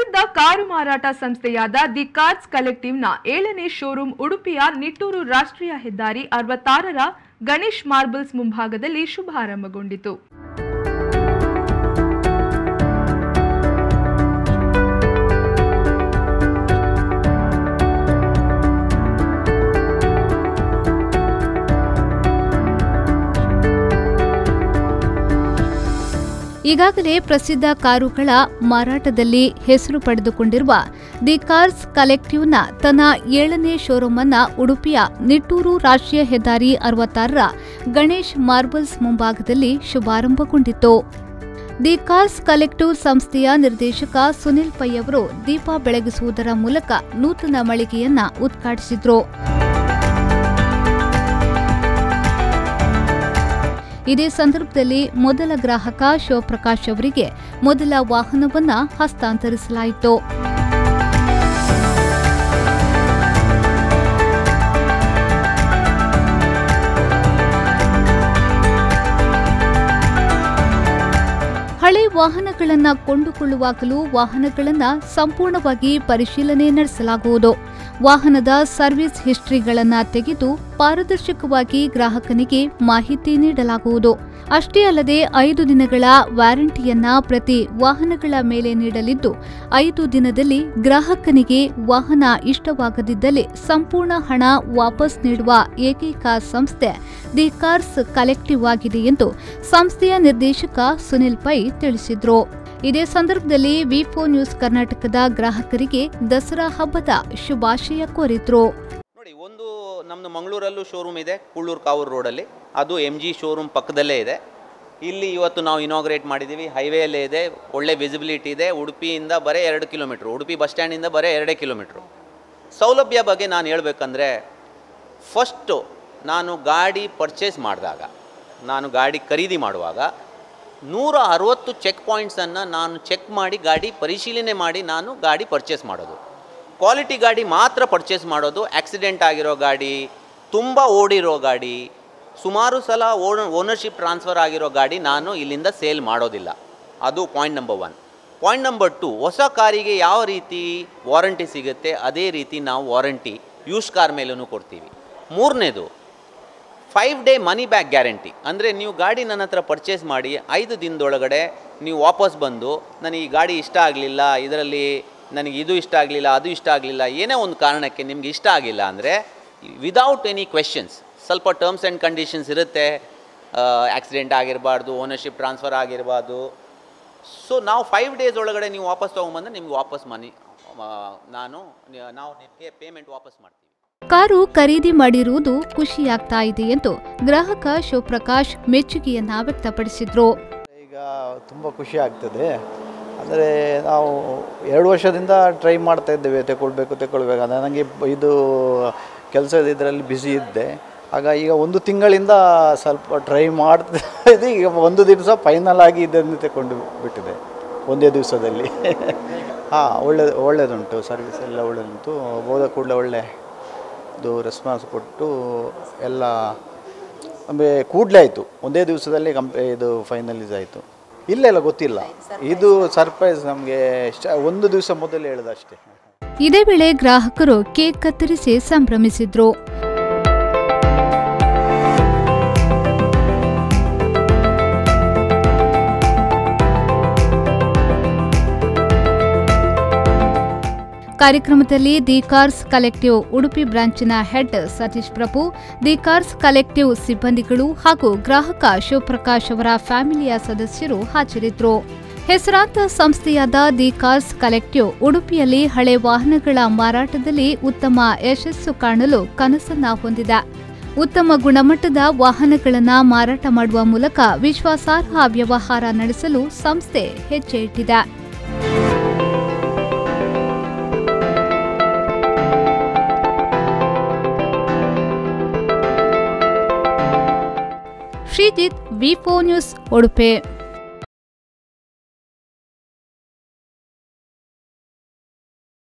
ಪ್ರಸಿದ್ಧ ಕಾರು ಮಾರಾಟ ಸಂಸ್ಥೆಯಾದ ದಿ ಕಾರ್ಸ್ ಕಲೆಕ್ಟಿವ್ನ ಏಳನೇ ಶೋರೂಂ ಉಡುಪಿಯ ನಿಟ್ಟೂರು ರಾಷ್ಟ್ರೀಯ ಹೆದ್ದಾರಿ ಅರವತ್ತಾರರ ಗಣೇಶ್ ಮಾರ್ಬಲ್ಸ್ ಮುಂಭಾಗದಲ್ಲಿ ಶುಭಾರಂಭಗೊಂಡಿತು ಈಗಾಗಲೇ ಪ್ರಸಿದ್ಧ ಕಾರುಗಳ ಮಾರಾಟದಲ್ಲಿ ಹೆಸರು ಪಡೆದುಕೊಂಡಿರುವ ದಿ ಕಾರ್ಸ್ ಕಲೆಕ್ಟಿವ್ನ ತನ್ನ ಏಳನೇ ಶೋರೂಮ್ ಅನ್ನ ಉಡುಪಿಯ ನಿಟ್ಟೂರು ರಾಷ್ಟ್ರೀಯ ಹೆದ್ದಾರಿ ಅರವತ್ತಾರರ ಗಣೇಶ್ ಮಾರ್ಬಲ್ಸ್ ಮುಂಭಾಗದಲ್ಲಿ ಶುಭಾರಂಭಗೊಂಡಿತು ದಿ ಕಾರ್ಸ್ ಕಲೆಕ್ಟಿವ್ ಸಂಸ್ಥೆಯ ನಿರ್ದೇಶಕ ಸುನಿಲ್ ಪೈ ಅವರು ದೀಪ ಬೆಳಗಿಸುವುದರ ಮೂಲಕ ನೂತನ ಮಳಿಗೆಯನ್ನ ಉದ್ಘಾಟಿಸಿದ್ರು ಇದೇ ಸಂದರ್ಭದಲ್ಲಿ ಮೊದಲ ಗ್ರಾಹಕ ಶಿವಪ್ರಕಾಶ್ ಅವರಿಗೆ ಮೊದಲ ವಾಹನವನ್ನ ಹಸ್ತಾಂತರಿಸಲಾಯಿತು ಹಳೆ ವಾಹನಗಳನ್ನ ಕೊಂಡುಕೊಳ್ಳುವಾಗಲೂ ವಾಹನಗಳನ್ನ ಸಂಪೂರ್ಣವಾಗಿ ಪರಿಶೀಲನೆ ನಡೆಸಲಾಗುವುದು ವಾಹನದ ಸರ್ವಿಸ್ ಹಿಸ್ಟರಿಗಳನ್ನ ತೆಗೆದು ಪಾರದರ್ಶಕವಾಗಿ ಗ್ರಾಹಕನಿಗೆ ಮಾಹಿತಿ ನೀಡಲಾಗುವುದು ಅಷ್ಟೇ ಅಲ್ಲದೆ ಐದು ದಿನಗಳ ವ್ಯಾರಂಟಿಯನ್ನ ಪ್ರತಿ ವಾಹನಗಳ ಮೇಲೆ ನೀಡಲಿದ್ದು ಐದು ದಿನದಲ್ಲಿ ಗ್ರಾಹಕನಿಗೆ ವಾಹನ ಇಷ್ಟವಾಗದಿದ್ದಲ್ಲಿ ಸಂಪೂರ್ಣ ಹಣ ವಾಪಸ್ ನೀಡುವ ಏಕೈಕ ಸಂಸ್ಥೆ ದಿ ಕಾರ್ಸ್ ಕಲೆಕ್ಟಿವ್ ಆಗಿದೆ ಎಂದು ಸಂಸ್ಥೆಯ ನಿರ್ದೇಶಕ ಸುನಿಲ್ ಪೈ ತಿಳಿಸಿದ್ರು ಇದೇ ಸಂದರ್ಭದಲ್ಲಿ ವಿಫೋ ನ್ಯೂಸ್ ಕರ್ನಾಟಕದ ಗ್ರಾಹಕರಿಗೆ ದಸರಾ ಹಬ್ಬದ ಶುಭಾಶಯ ಕೋರಿದ್ರು ನೋಡಿ ಒಂದು ನಮ್ಮದು ಮಂಗಳೂರಲ್ಲೂ ಶೋರೂಮ್ ಇದೆ ಕುಳ್ಳೂರು ಕಾವೂರು ರೋಡಲ್ಲಿ ಅದು ಎಮ್ ಜಿ ಶೋರೂಮ್ ಪಕ್ಕದಲ್ಲೇ ಇದೆ ಇಲ್ಲಿ ಇವತ್ತು ನಾವು ಇನಾಗ್ರೇಟ್ ಮಾಡಿದ್ದೀವಿ ಹೈವೇಯಲ್ಲೇ ಇದೆ ಒಳ್ಳೆ ವಿಸಿಬಿಲಿಟಿ ಇದೆ ಉಡುಪಿಯಿಂದ ಬರೀ ಎರಡು ಕಿಲೋಮೀಟ್ರು ಉಡುಪಿ ಬಸ್ ಸ್ಟ್ಯಾಂಡಿಂದ ಬರೀ ಎರಡೇ ಕಿಲೋಮೀಟ್ರು ಸೌಲಭ್ಯ ಬಗ್ಗೆ ನಾನು ಹೇಳಬೇಕಂದ್ರೆ ಫಸ್ಟು ನಾನು ಗಾಡಿ ಪರ್ಚೇಸ್ ಮಾಡಿದಾಗ ನಾನು ಗಾಡಿ ಖರೀದಿ ಮಾಡುವಾಗ ನೂರ ಅರವತ್ತು ಚೆಕ್ ಪಾಯಿಂಟ್ಸನ್ನು ನಾನು ಚೆಕ್ ಮಾಡಿ ಗಾಡಿ ಪರಿಶೀಲನೆ ಮಾಡಿ ನಾನು ಗಾಡಿ ಪರ್ಚೇಸ್ ಮಾಡೋದು ಕ್ವಾಲಿಟಿ ಗಾಡಿ ಮಾತ್ರ ಪರ್ಚೇಸ್ ಮಾಡೋದು ಆಕ್ಸಿಡೆಂಟ್ ಆಗಿರೋ ಗಾಡಿ ತುಂಬ ಓಡಿರೋ ಗಾಡಿ ಸುಮಾರು ಸಲ ಓನ್ ಓನರ್ಶಿಪ್ ಟ್ರಾನ್ಸ್ಫರ್ ಆಗಿರೋ ಗಾಡಿ ನಾನು ಇಲ್ಲಿಂದ ಸೇಲ್ ಮಾಡೋದಿಲ್ಲ ಅದು point number one point number two ಹೊಸ ಕಾರಿಗೆ ಯಾವ ರೀತಿ ವಾರಂಟಿ ಸಿಗುತ್ತೆ ಅದೇ ರೀತಿ ನಾವು ವಾರಂಟಿ ಯೂಸ್ ಕಾರ್ ಮೇಲೂ ಕೊಡ್ತೀವಿ ಮೂರನೇದು five day money back guarantee ಅಂದರೆ ನೀವು ಗಾಡಿ ನನ್ನ ಹತ್ರ ಪರ್ಚೇಸ್ ಮಾಡಿ ಐದು ದಿನದೊಳಗಡೆ ನೀವು ವಾಪಸ್ ಬಂದು ನನಗೆ ಈ ಗಾಡಿ ಇಷ್ಟ ಆಗಲಿಲ್ಲ ಇದರಲ್ಲಿ ನನಗೆ ಇದು ಇಷ್ಟ ಆಗಲಿಲ್ಲ ಅದು ಇಷ್ಟ ಆಗಲಿಲ್ಲ ಏನೇ ಒಂದು ಕಾರಣಕ್ಕೆ ನಿಮ್ಗೆ ಇಷ್ಟ ಆಗಿಲ್ಲ ಅಂದರೆ ವಿದೌಟ್ ಎನಿ ಕ್ವೆಶನ್ಸ್ ಸ್ವಲ್ಪ ಟರ್ಮ್ಸ್ ಆ್ಯಂಡ್ ಕಂಡೀಷನ್ಸ್ ಇರುತ್ತೆ ಆಕ್ಸಿಡೆಂಟ್ ಆಗಿರಬಾರ್ದು ಓನರ್ಶಿಪ್ ಟ್ರಾನ್ಸ್ಫರ್ ಆಗಿರಬಾರ್ದು ಸೊ ನಾವು ಫೈವ್ ಡೇಸ್ ಒಳಗಡೆ ನೀವು ವಾಪಸ್ ತೊಗೊಂಬಂದ್ರೆ ನಿಮ್ಗೆ ವಾಪಸ್ ಮನಿ ನಾನು ನಾವು ನಿಮಗೆ ಪೇಮೆಂಟ್ ವಾಪಸ್ ಮಾಡ್ತೀವಿ ಕಾರು ಖರೀದಿ ಮಾಡಿರುವುದು ಖುಷಿಯಾಗ್ತಾ ಇದೆ ಎಂದು ಗ್ರಾಹಕ ಶಿವಪ್ರಕಾಶ್ ಮೆಚ್ಚುಗೆಯನ್ನ ವ್ಯಕ್ತಪಡಿಸಿದ್ರು ಈಗ ತುಂಬ ಖುಷಿ ಆಗ್ತದೆ ಅಂದರೆ ನಾವು ಎರಡು ವರ್ಷದಿಂದ ಟ್ರೈ ಮಾಡ್ತಾ ಇದ್ದೇವೆ ತಗೊಳ್ಬೇಕು ತಗೊಳ್ಬೇಕು ಅಂದರೆ ನನಗೆ ಇದು ಕೆಲಸದ ಇದರಲ್ಲಿ ಬ್ಯುಸಿ ಇದ್ದೆ ಆಗ ಈಗ ಒಂದು ತಿಂಗಳಿಂದ ಸ್ವಲ್ಪ ಟ್ರೈ ಮಾಡ್ತಾ ಇದ್ದೆ ಈಗ ಒಂದು ದಿವಸ ಫೈನಲ್ ಆಗಿ ಇದನ್ನು ತಗೊಂಡು ಬಿಟ್ಟಿದೆ ಒಂದೇ ದಿವಸದಲ್ಲಿ ಹಾಂ ಒಳ್ಳೆದು ಒಳ್ಳೆಯದುಂಟು ಸರ್ವಿಸ್ ಎಲ್ಲ ಒಳ್ಳೆದುಂಟು ಹೋದ ಕೂಡಲೇ ಒಳ್ಳೆ ಇದು ರೆಸ್ಪಾನ್ಸ್ ಕೊಟ್ಟು ಎಲ್ಲ ಅಂದರೆ ಕೂಡಲೇ ಆಯಿತು ಒಂದೇ ದಿವಸದಲ್ಲಿ ಕಂಪ್ ಇದು ಫೈನಲೈಸ್ ಆಯಿತು ಇಲ್ಲ ಇಲ್ಲ ಗೊತ್ತಿಲ್ಲ ಇದು ಸರ್ಪ್ರೈಸ್ ನಮಗೆ ಒಂದು ದಿವಸ ಮೊದಲು ಹೇಳಿದ ಅಷ್ಟೇ ಇದೇ ವೇಳೆ ಗ್ರಾಹಕರು ಕೇಕ್ ಕತ್ತರಿಸಿ ಸಂಭ್ರಮಿಸಿದ್ರು ಕಾರ್ಯಕ್ರಮದಲ್ಲಿ ದಿ ಕಾರ್ಸ್ ಕಲೆಕ್ಟಿವ್ ಉಡುಪಿ ಬ್ರಾಂಚಿನ head Satish Prabhu the cars collective ಸಿಬ್ಬಂದಿಗಳು ಹಾಗೂ ಗ್ರಾಹಕ ಶಿವಪ್ರಕಾಶ್ ಅವರ ಫ್ಯಾಮಿಲಿಯ ಸದಸ್ಯರು ಹಾಜರಿದ್ದರು ಹೆಸರಾಂತ ಸಂಸ್ಥೆಯಾದ ದಿ ಕಾರ್ಸ್ ಕಲೆಕ್ಟಿವ್ ಉಡುಪಿಯಲ್ಲಿ ಹಳೆ ವಾಹನಗಳ ಮಾರಾಟದಲ್ಲಿ ಉತ್ತಮ ಯಶಸ್ಸು ಕಾಣಲು ಕನಸನ್ನ ಹೊಂದಿದೆ ಉತ್ತಮ ಗುಣಮಟ್ಟದ ವಾಹನಗಳನ್ನು ಮಾರಾಟ ಮಾಡುವ ಮೂಲಕ ವಿಶ್ವಾಸಾರ್ಹ ವ್ಯವಹಾರ ನಡೆಸಲು ಸಂಸ್ಥೆ ಹೆಜ್ಜೆ ಇಟ್ಟಿದೆ ಶ್ರೀಜಿತ್ ವಿ ನ್ಯೂಸ್ ಉಡುಪಿ